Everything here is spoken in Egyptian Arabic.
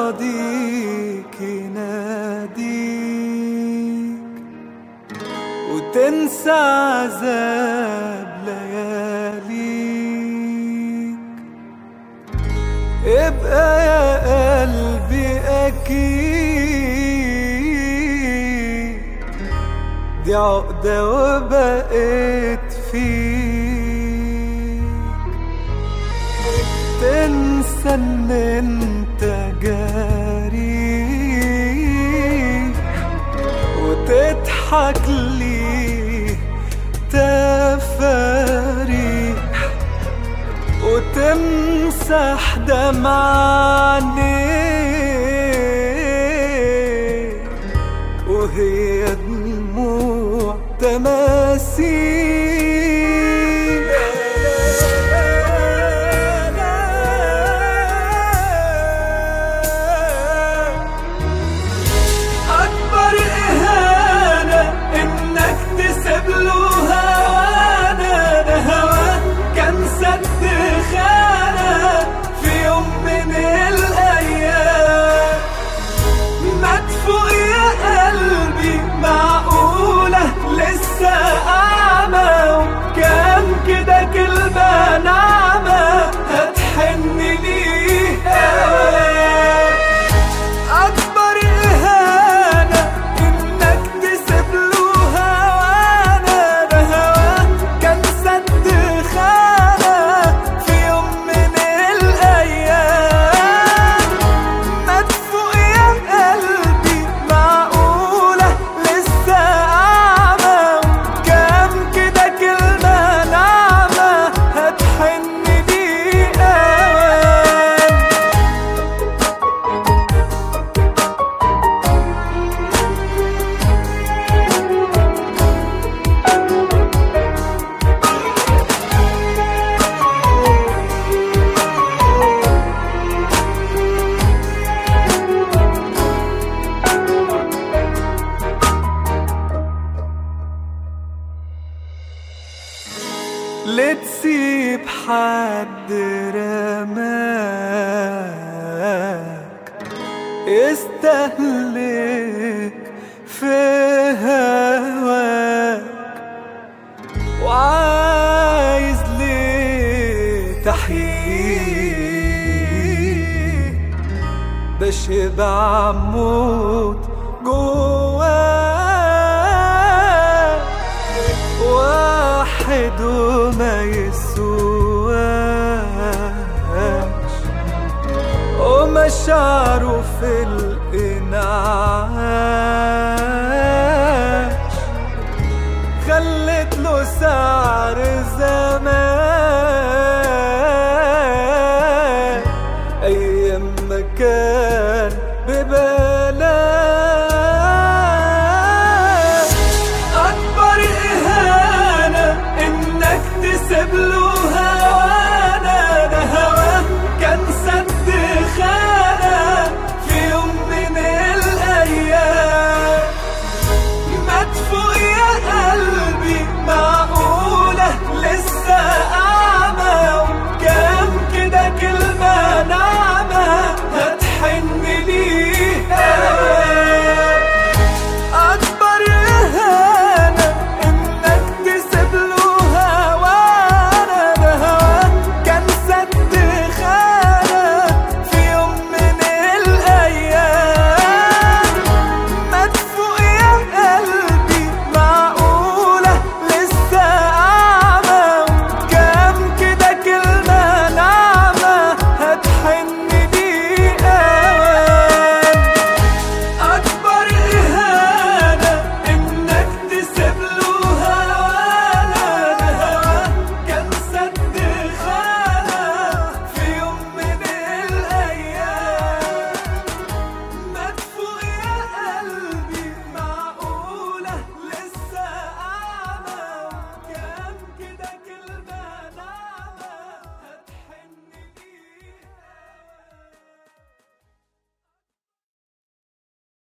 ماضيك يناديك وتنسى عذاب لياليك ابقى يا قلبي أكيد دي عقدة وبقيت فيك تنسى ان انت جريح وتضحك لي تفاريح وتمسح دمع عينيك وهي دموع تماثيل أكبر إهانة إنك تسيب له هوانا ده هواك كان سد خانة في يوم من الأيام مدفوع يا قلبي معقولة لسه أعمى وكان كده كلمة ناعمة هتحن ليها أكبر إهانة إنك تسيب له هوانا ده هواك كان سد خانة في يوم من الأيام مدفوع يا قلبي معقولة لسه أعمى وكام كده كلمة ناعمة هتحن لي أوان لتسيب حد رماك يستهلك في هواك وعايز ليه تحييه ده شبع موت جواك واحد وما يسواش ومشاعره في الإنعاش خلت له سعر زمان أيام ما كان ببال